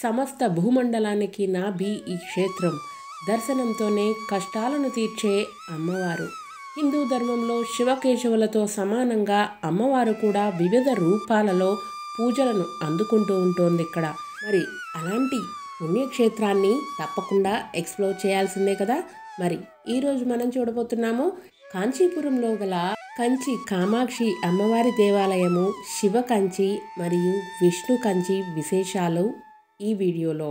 సమస్త భూమండలానికి నాభి ఈ క్షేత్రం దర్శనంతోనే కష్టాలను తీర్చే అమ్మవారు హిందూ ధర్మంలో శివకేశవులతో సమానంగా అమ్మవారు కూడా వివిధ రూపాలలో పూజలను అందుకుంటూ ఉంటుంది ఇక్కడ మరి అలాంటి పుణ్యక్షేత్రాన్ని తప్పకుండా ఎక్స్ప్లోర్ చేయాల్సిందే కదా మరి ఈరోజు మనం చూడబోతున్నాము కాంచీపురంలో గల కంచి కామాక్షి అమ్మవారి దేవాలయము శివ కంచి మరియు విష్ణు కంచి విశేషాలు ఈ వీడియోలో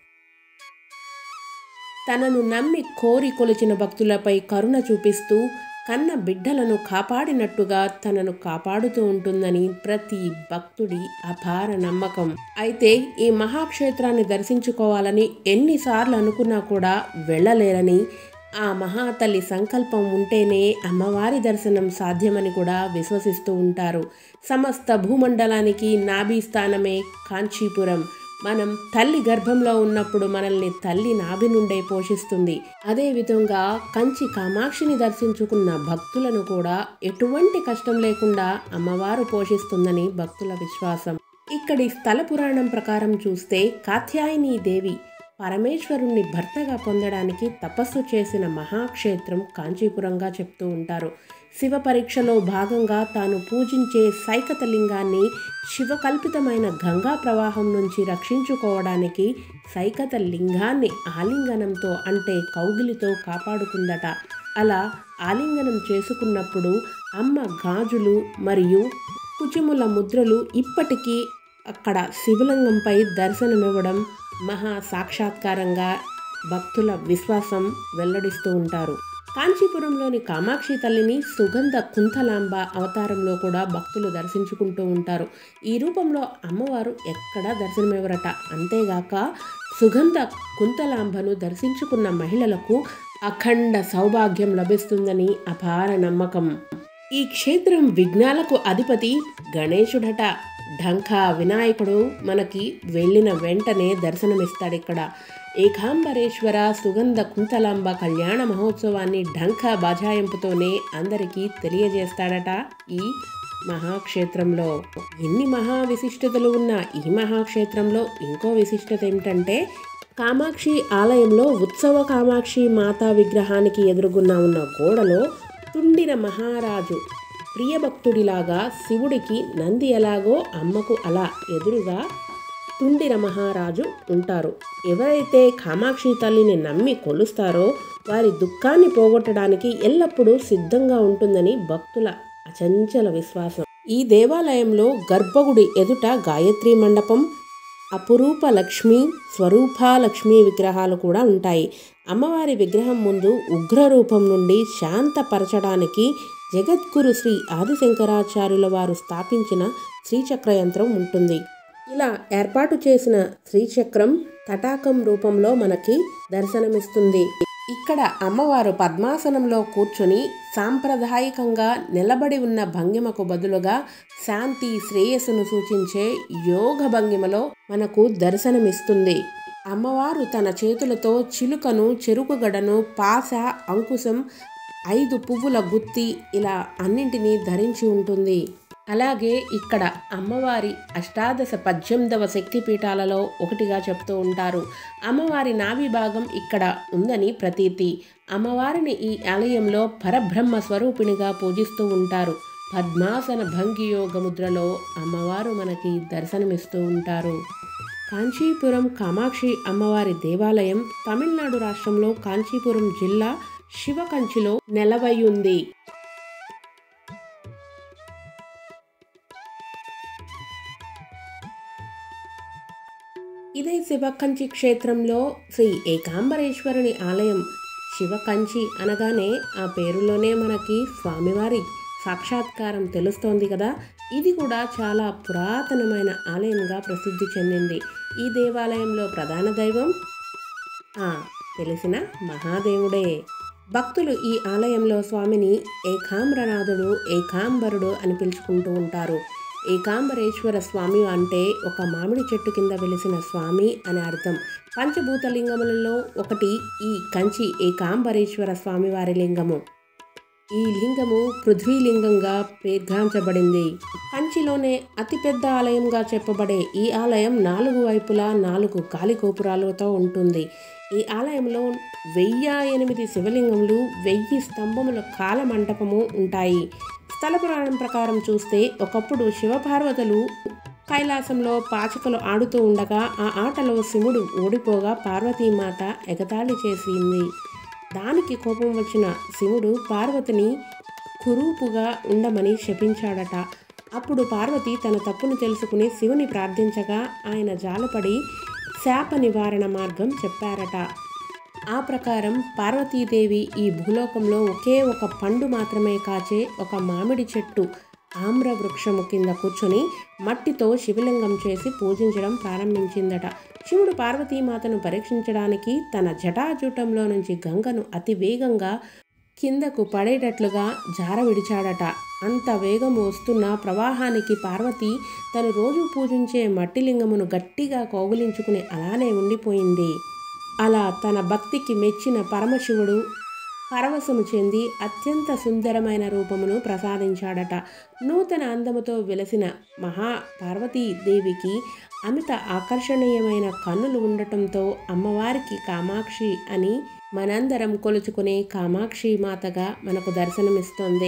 తనను నమ్మి కోరి కొలిచిన భక్తులపై కరుణ చూపిస్తూ కన్న బిడ్డలను కాపాడినట్టుగా తనను కాపాడుతూ ఉంటుందని ప్రతి భక్తుడి అపార నమ్మకం అయితే ఈ మహాక్షేత్రాన్ని దర్శించుకోవాలని ఎన్నిసార్లు అనుకున్నా కూడా వెళ్ళలేరని ఆ మహాతల్లి సంకల్పం ఉంటేనే అమ్మవారి దర్శనం సాధ్యమని కూడా విశ్వసిస్తూ ఉంటారు సమస్త భూమండలానికి నాభి స్థానమే కాంచీపురం మనం తల్లి గర్భంలో ఉన్నప్పుడు మనల్ని తల్లి నాభి నుండే పోషిస్తుంది అదే విధంగా కంచి కామాక్షిని దర్శించుకున్న భక్తులను కూడా ఎటువంటి కష్టం లేకుండా అమ్మవారు పోషిస్తుందని భక్తుల విశ్వాసం ఇక్కడి స్థల పురాణం ప్రకారం చూస్తే కాత్యాయని దేవి పరమేశ్వరుణ్ణి భర్తగా పొందడానికి తపస్సు చేసిన మహాక్షేత్రం కాంచీపురంగా చెప్తూ ఉంటారు శివ పరీక్షలో భాగంగా తాను పూజించే సైకత లింగాన్ని శివకల్పితమైన గంగా ప్రవాహం నుంచి రక్షించుకోవడానికి సైకత లింగాన్ని ఆలింగనంతో అంటే కౌగిలితో కాపాడుకుందట అలా ఆలింగనం చేసుకున్నప్పుడు అమ్మ గాజులు మరియు కుచిముల ముద్రలు ఇప్పటికీ అక్కడ శివలింగంపై దర్శనమివ్వడం మహా సాక్షాత్కారంగా భక్తుల విశ్వాసం వెల్లడిస్తూ ఉంటారు కాంచీపురంలోని కామాక్షి తల్లిని సుగంధ కుంతలాంబ అవతారంలో కూడా భక్తులు దర్శించుకుంటూ ఉంటారు ఈ రూపంలో అమ్మవారు ఎక్కడా దర్శనమివ్వరట అంతేగాక సుగంధ కుంతలాంబను దర్శించుకున్న మహిళలకు అఖండ సౌభాగ్యం లభిస్తుందని అపార నమ్మకం ఈ క్షేత్రం విఘ్నాలకు అధిపతి గణేశుడట ఢంకా వినాయకుడు మనకి వెళ్ళిన వెంటనే దర్శనమిస్తాడు ఇక్కడ ఏకాంబరేశ్వర సుగంధ కుంతలాంబ కళ్యాణ మహోత్సవాన్ని ఢంకా బాజాయింపుతోనే అందరికీ తెలియజేస్తాడట ఈ మహాక్షేత్రంలో ఎన్ని మహా విశిష్టతలు ఉన్న ఈ మహాక్షేత్రంలో ఇంకో విశిష్టత ఏమిటంటే కామాక్షి ఆలయంలో ఉత్సవ కామాక్షి మాతా విగ్రహానికి ఎదురుగున్న ఉన్న గోడలో తుండిన మహారాజు ప్రియభక్తుడిలాగా శివుడికి నంది ఎలాగో అమ్మకు అలా ఎదురుగా తుండిర మహారాజు ఉంటారు ఎవరైతే కామాక్షి తల్లిని నమ్మి కొలుస్తారో వారి దుఃఖాన్ని పోగొట్టడానికి ఎల్లప్పుడూ సిద్ధంగా ఉంటుందని భక్తుల అచంచల విశ్వాసం ఈ దేవాలయంలో గర్భగుడి ఎదుట గాయత్రి మండపం అపురూప లక్ష్మి స్వరూప లక్ష్మీ విగ్రహాలు కూడా ఉంటాయి అమ్మవారి విగ్రహం ముందు ఉగ్ర రూపం నుండి శాంతపరచడానికి జగద్గురు శ్రీ ఆదిశంకరాచార్యుల వారు స్థాపించిన శ్రీచక్ర యంత్రం ఉంటుంది ఇలా ఏర్పాటు చేసిన శ్రీచక్రం తటాకం రూపంలో మనకి దర్శనమిస్తుంది ఇక్కడ అమ్మవారు పద్మాసనంలో కూర్చొని సాంప్రదాయకంగా నిలబడి ఉన్న భంగిమకు బదులుగా శాంతి శ్రేయస్సును సూచించే యోగ భంగిమలో మనకు దర్శనమిస్తుంది అమ్మవారు తన చేతులతో చిలుకను చెరుకుగడను పాస అంకుశం ఐదు పువ్వుల గుత్తి ఇలా అన్నింటినీ ధరించి ఉంటుంది అలాగే ఇక్కడ అమ్మవారి అష్టాదశ పద్దెనిమిదవ శక్తిపీఠాలలో ఒకటిగా చెప్తూ ఉంటారు అమ్మవారి నాభి భాగం ఇక్కడ ఉందని ప్రతీతి అమ్మవారిని ఈ ఆలయంలో పరబ్రహ్మ స్వరూపిణిగా పూజిస్తూ ఉంటారు పద్మాసన భంగి యోగ ముద్రలో అమ్మవారు మనకి దర్శనమిస్తూ ఉంటారు కాంచీపురం కామాక్షి అమ్మవారి దేవాలయం తమిళనాడు రాష్ట్రంలో కాంచీపురం జిల్లా శివకంచిలో నెలవై ఉంది ఇదే శివకంచి క్షేత్రంలో శ్రీ ఏకాంబరేశ్వరుని ఆలయం శివకంచి అనగానే ఆ పేరులోనే మనకి స్వామివారి సాక్షాత్కారం తెలుస్తోంది కదా ఇది కూడా చాలా పురాతనమైన ఆలయంగా ప్రసిద్ధి చెందింది ఈ దేవాలయంలో ప్రధాన దైవం ఆ తెలిసిన మహాదేవుడే భక్తులు ఈ ఆలయంలో స్వామిని ఏకాంబరనాథుడు ఏకాంబరుడు అని పిలుచుకుంటూ ఉంటారు ఏకాంబరేశ్వర స్వామి అంటే ఒక మామిడి చెట్టు కింద వెలిసిన స్వామి అని అర్థం పంచభూత లింగములలో ఒకటి ఈ కంచి ఏకాంబరేశ్వర స్వామివారి లింగము ఈ లింగము పృథ్వీలింగంగా పేర్గాంచబడింది కంచిలోనే అతిపెద్ద ఆలయంగా చెప్పబడే ఈ ఆలయం నాలుగు వైపులా నాలుగు గాలి గోపురాలతో ఉంటుంది ఈ ఆలయంలో వెయ్యి ఎనిమిది శివలింగములు వెయ్యి స్తంభముల కాల మండపము ఉంటాయి స్థల పురాణం ప్రకారం చూస్తే ఒకప్పుడు శివపార్వతులు కైలాసంలో పాచికలు ఆడుతూ ఉండగా ఆ ఆటలో శివుడు ఓడిపోగా పార్వతీమాత ఎగతాళి చేసింది దానికి కోపం వచ్చిన శివుడు పార్వతిని కురూపుగా ఉండమని శపించాడట అప్పుడు పార్వతి తన తప్పును తెలుసుకుని శివుని ప్రార్థించగా ఆయన జాలపడి శాప నివారణ మార్గం చెప్పారట ఆ ప్రకారం పార్వతీదేవి ఈ భూలోకంలో ఒకే ఒక పండు మాత్రమే కాచే ఒక మామిడి చెట్టు ఆమ్ర వృక్షము కింద కూర్చొని మట్టితో శివలింగం చేసి పూజించడం ప్రారంభించిందట శివుడు పార్వతీమాతను పరీక్షించడానికి తన జటాజూటంలో నుంచి గంగను అతి వేగంగా కిందకు పడేటట్లుగా జార విడిచాడట అంత వేగం వస్తున్న ప్రవాహానికి పార్వతి తను రోజు పూజించే మట్టి లింగమును గట్టిగా కౌగులించుకుని అలానే ఉండిపోయింది అలా తన భక్తికి మెచ్చిన పరమశివుడు పరవశము చెంది అత్యంత సుందరమైన రూపమును ప్రసాదించాడట నూతన అందముతో వెలసిన మహా పార్వతీదేవికి అమిత ఆకర్షణీయమైన కన్నులు ఉండటంతో అమ్మవారికి కామాక్షి అని మనందరం కొలుచుకునే కామాక్షి మాతగా మనకు దర్శనమిస్తోంది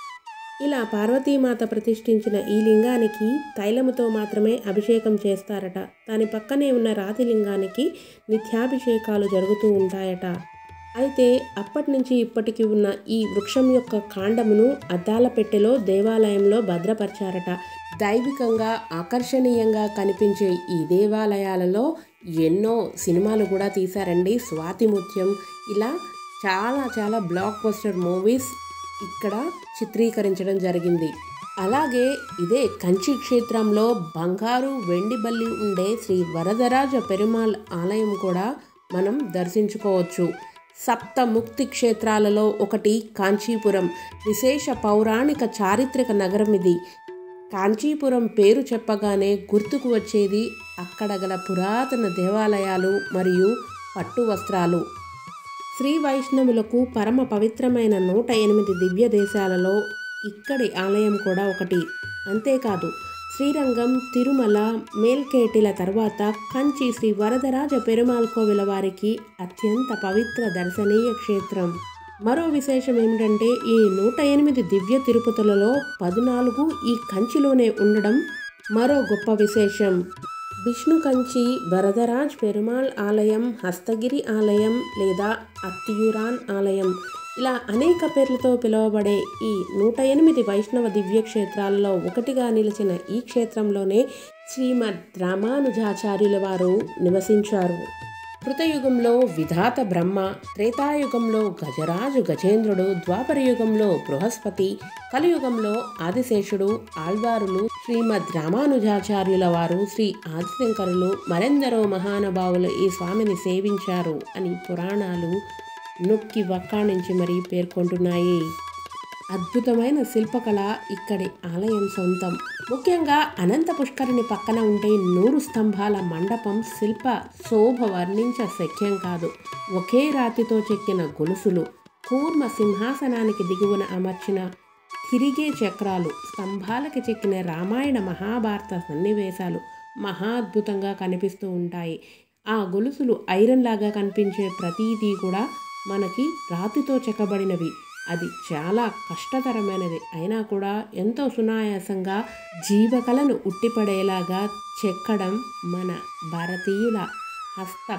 ఇలా పార్వతీమాత ప్రతిష్ఠించిన ఈ లింగానికి తైలముతో మాత్రమే అభిషేకం చేస్తారట దాని పక్కనే ఉన్న రాతి లింగానికి నిత్యాభిషేకాలు జరుగుతూ ఉంటాయట అయితే అప్పటి నుంచి ఇప్పటికి ఉన్న ఈ వృక్షం యొక్క కాండమును అద్దాల పెట్టెలో దేవాలయంలో భద్రపరిచారట దైవికంగా ఆకర్షణీయంగా కనిపించే ఈ దేవాలయాలలో ఎన్నో సినిమాలు కూడా తీశారండి స్వాతిముత్యం ఇలా చాలా చాలా బ్లాక్ బస్టర్ మూవీస్ ఇక్కడ చిత్రీకరించడం జరిగింది అలాగే ఇదే కంచి క్షేత్రంలో బంగారు వెండి బల్లి ఉండే శ్రీ వరదరాజ పెరుమాళ్ ఆలయం కూడా మనం దర్శించుకోవచ్చు సప్త ముక్తి క్షేత్రాలలో ఒకటి కాంచీపురం విశేష పౌరాణిక చారిత్రక నగరం ఇది కాంచీపురం పేరు చెప్పగానే గుర్తుకు వచ్చేది అక్కడ గల పురాతన దేవాలయాలు మరియు పట్టు వస్త్రాలు శ్రీ వైష్ణవులకు పరమ పవిత్రమైన నూట ఎనిమిది దివ్య దేశాలలో ఇక్కడి ఆలయం కూడా ఒకటి అంతేకాదు శ్రీరంగం తిరుమల మేల్కేటిల తర్వాత కంచి శ్రీ వరదరాజ పెరుమాల్ కోవిల వారికి అత్యంత పవిత్ర దర్శనీయ క్షేత్రం మరో విశేషం ఏమిటంటే ఈ నూట ఎనిమిది దివ్య తిరుపతులలో పద్నాలుగు ఈ కంచిలోనే ఉండడం మరో గొప్ప విశేషం విష్ణు కంచి వరదరాజ్ పెరుమాళ్ ఆలయం హస్తగిరి ఆలయం లేదా అత్తియురాన్ ఆలయం ఇలా అనేక పేర్లతో పిలువబడే ఈ నూట ఎనిమిది వైష్ణవ దివ్య క్షేత్రాలలో ఒకటిగా నిలిచిన ఈ క్షేత్రంలోనే శ్రీమద్ రామానుజాచార్యుల వారు నివసించారు కృతయుగంలో విధాత బ్రహ్మ త్రేతాయుగంలో గజరాజు గజేంద్రుడు ద్వాపరయుగంలో బృహస్పతి కలియుగంలో ఆదిశేషుడు ఆళ్వారులు శ్రీమద్ రామానుజాచార్యుల వారు శ్రీ ఆదిశంకరులు మరెందరో మహానుభావులు ఈ స్వామిని సేవించారు అని పురాణాలు నొక్కి వక్కాణించి మరీ పేర్కొంటున్నాయి అద్భుతమైన శిల్పకళ ఇక్కడి ఆలయం సొంతం ముఖ్యంగా అనంత పుష్కరిణి పక్కన ఉండే నూరు స్తంభాల మండపం శిల్ప శోభ వర్ణించ శక్యం కాదు ఒకే రాతితో చెక్కిన గొలుసులు కూర్మ సింహాసనానికి దిగువన అమర్చిన తిరిగే చక్రాలు స్తంభాలకి చెక్కిన రామాయణ మహాభారత సన్నివేశాలు మహా అద్భుతంగా కనిపిస్తూ ఉంటాయి ఆ గొలుసులు ఐరన్ లాగా కనిపించే ప్రతీదీ కూడా మనకి రాతితో చెక్కబడినవి అది చాలా కష్టతరమైనది అయినా కూడా ఎంతో సునాయాసంగా జీవకళను ఉట్టిపడేలాగా చెక్కడం మన భారతీయుల హస్త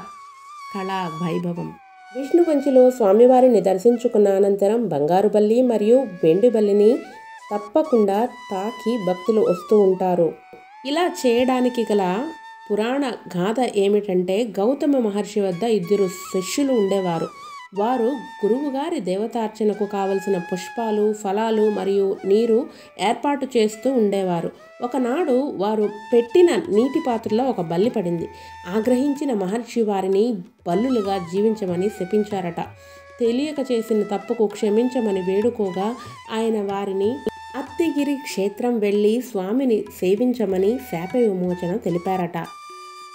కళా వైభవం విష్ణు కంచిలో స్వామివారిని దర్శించుకున్న అనంతరం బంగారు బల్లి మరియు వెండి బల్లిని తప్పకుండా తాకి భక్తులు వస్తూ ఉంటారు ఇలా చేయడానికి గల పురాణ గాథ ఏమిటంటే గౌతమ మహర్షి వద్ద ఇద్దరు శిష్యులు ఉండేవారు వారు గురువుగారి దేవతార్చనకు కావలసిన పుష్పాలు ఫలాలు మరియు నీరు ఏర్పాటు చేస్తూ ఉండేవారు ఒకనాడు వారు పెట్టిన నీటి పాత్రలో ఒక బల్లి పడింది ఆగ్రహించిన మహర్షి వారిని బల్లులుగా జీవించమని శపించారట తెలియక చేసిన తప్పుకు క్షమించమని వేడుకోగా ఆయన వారిని అత్తిగిరి క్షేత్రం వెళ్ళి స్వామిని సేవించమని శాప విమోచన తెలిపారట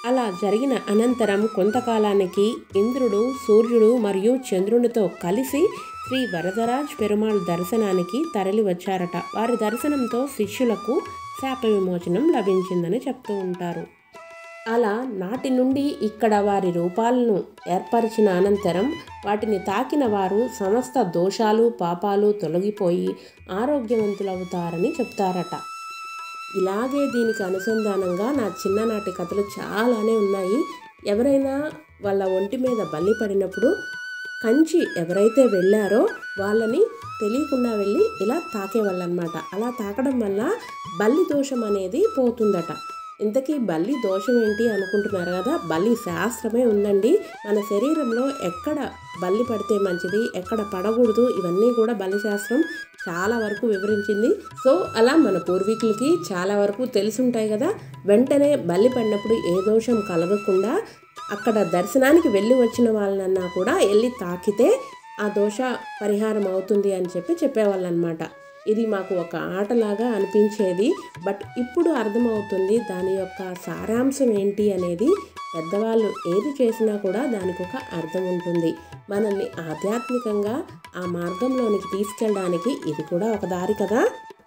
అలా జరిగిన అనంతరం కొంతకాలానికి ఇంద్రుడు సూర్యుడు మరియు చంద్రునితో కలిసి శ్రీ వరదరాజ్ పెరుమాళ్ దర్శనానికి తరలి వచ్చారట వారి దర్శనంతో శిష్యులకు శాప విమోచనం లభించిందని చెప్తూ ఉంటారు అలా నాటి నుండి ఇక్కడ వారి రూపాలను ఏర్పరిచిన అనంతరం వాటిని తాకిన వారు సమస్త దోషాలు పాపాలు తొలగిపోయి ఆరోగ్యవంతులవుతారని చెప్తారట ఇలాగే దీనికి అనుసంధానంగా నా చిన్ననాటి కథలు చాలానే ఉన్నాయి ఎవరైనా వాళ్ళ ఒంటి మీద బల్లి పడినప్పుడు కంచి ఎవరైతే వెళ్ళారో వాళ్ళని తెలియకుండా వెళ్ళి ఇలా తాకేవాళ్ళనమాట అలా తాకడం వల్ల బల్లి దోషం అనేది పోతుందట ఇంతకీ బల్లి దోషం ఏంటి అనుకుంటున్నారు కదా బల్లి శాస్త్రమే ఉందండి మన శరీరంలో ఎక్కడ బల్లి పడితే మంచిది ఎక్కడ పడకూడదు ఇవన్నీ కూడా బల్లి శాస్త్రం చాలా వరకు వివరించింది సో అలా మన పూర్వీకులకి చాలా వరకు తెలుసుంటాయి కదా వెంటనే బల్లి పడినప్పుడు ఏ దోషం కలగకుండా అక్కడ దర్శనానికి వెళ్ళి వచ్చిన వాళ్ళనన్నా కూడా వెళ్ళి తాకితే ఆ దోష పరిహారం అవుతుంది అని చెప్పి చెప్పేవాళ్ళు అనమాట ఇది మాకు ఒక ఆటలాగా అనిపించేది బట్ ఇప్పుడు అర్థమవుతుంది దాని యొక్క సారాంశం ఏంటి అనేది పెద్దవాళ్ళు ఏది చేసినా కూడా దానికి ఒక అర్థం ఉంటుంది మనల్ని ఆధ్యాత్మికంగా ఆ మార్గంలోనికి తీసుకెళ్ళడానికి ఇది కూడా ఒక దారి కదా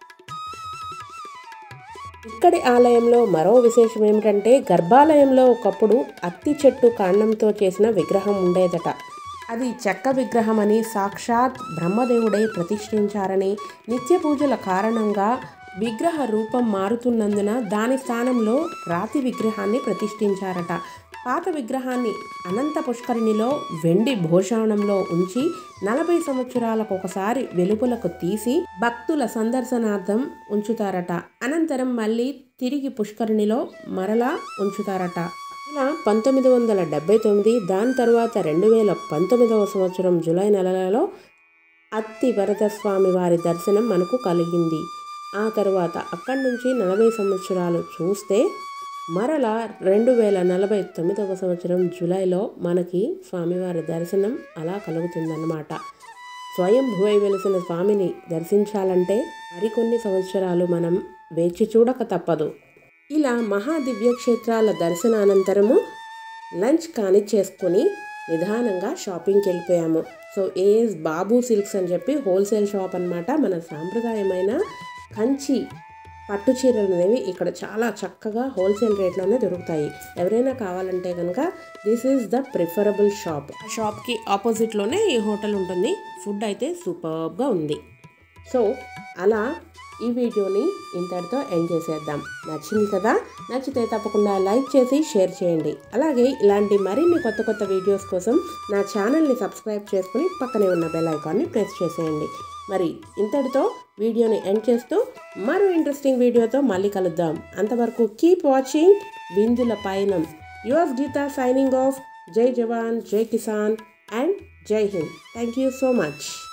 ఇక్కడి ఆలయంలో మరో విశేషం ఏమిటంటే గర్భాలయంలో ఒకప్పుడు అత్తి చెట్టు కాండంతో చేసిన విగ్రహం ఉండేదట అది చెక్క విగ్రహం అని సాక్షాత్ బ్రహ్మదేవుడే ప్రతిష్ఠించారని నిత్య పూజల కారణంగా విగ్రహ రూపం మారుతున్నందున దాని స్థానంలో రాతి విగ్రహాన్ని ప్రతిష్ఠించారట పాత విగ్రహాన్ని అనంత పుష్కరిణిలో వెండి భూషాణంలో ఉంచి నలభై సంవత్సరాలకు ఒకసారి వెలుపలకు తీసి భక్తుల సందర్శనార్థం ఉంచుతారట అనంతరం మళ్ళీ తిరిగి పుష్కరిణిలో మరలా ఉంచుతారట ఇలా పంతొమ్మిది వందల డెబ్బై తొమ్మిది దాని తర్వాత రెండు వేల పంతొమ్మిదవ సంవత్సరం జూలై నెలలో అత్తి వరదస్వామి వారి దర్శనం మనకు కలిగింది ఆ తర్వాత అక్కడి నుంచి నలభై సంవత్సరాలు చూస్తే మరలా రెండు వేల నలభై తొమ్మిదవ సంవత్సరం జూలైలో మనకి స్వామివారి దర్శనం అలా కలుగుతుందన్నమాట స్వయం భూవై వెలిసిన స్వామిని దర్శించాలంటే మరికొన్ని సంవత్సరాలు మనం వేచి చూడక తప్పదు ఇలా మహాదివ్య క్షేత్రాల దర్శనానంతరము లంచ్ కాని చేసుకొని నిదానంగా షాపింగ్కి వెళ్ళిపోయాము సో ఏఎస్ బాబు సిల్క్స్ అని చెప్పి హోల్సేల్ షాప్ అనమాట మన సాంప్రదాయమైన కంచి పట్టు చీరలు అనేవి ఇక్కడ చాలా చక్కగా హోల్సేల్ రేట్లోనే దొరుకుతాయి ఎవరైనా కావాలంటే కనుక this is the preferable shop ఆ షాప్కి ఆపోజిట్లోనే ఈ హోటల్ ఉంటుంది ఫుడ్ అయితే సూపర్గా ఉంది సో అలా ఈ వీడియోని ఇంతటితో ఎండ్ చేసేద్దాం నచ్చింది కదా నచ్చితే తప్పకుండా లైక్ చేసి షేర్ చేయండి అలాగే ఇలాంటి మరిన్ని కొత్త కొత్త వీడియోస్ కోసం నా ఛానల్ని సబ్స్క్రైబ్ చేసుకుని పక్కనే ఉన్న బెల్ ఐకాన్ని ప్రెస్ చేసేయండి మరి ఇంతటితో వీడియోని ఎండ్ చేస్తూ మరో ఇంట్రెస్టింగ్ వీడియోతో మళ్ళీ కలుద్దాం అంతవరకు కీప్ వాచింగ్ బిందుల పయనం యువర్ గీతా సైనింగ్ ఆఫ్ జై జవాన్ జై Kisan and Jai Hind thank you so much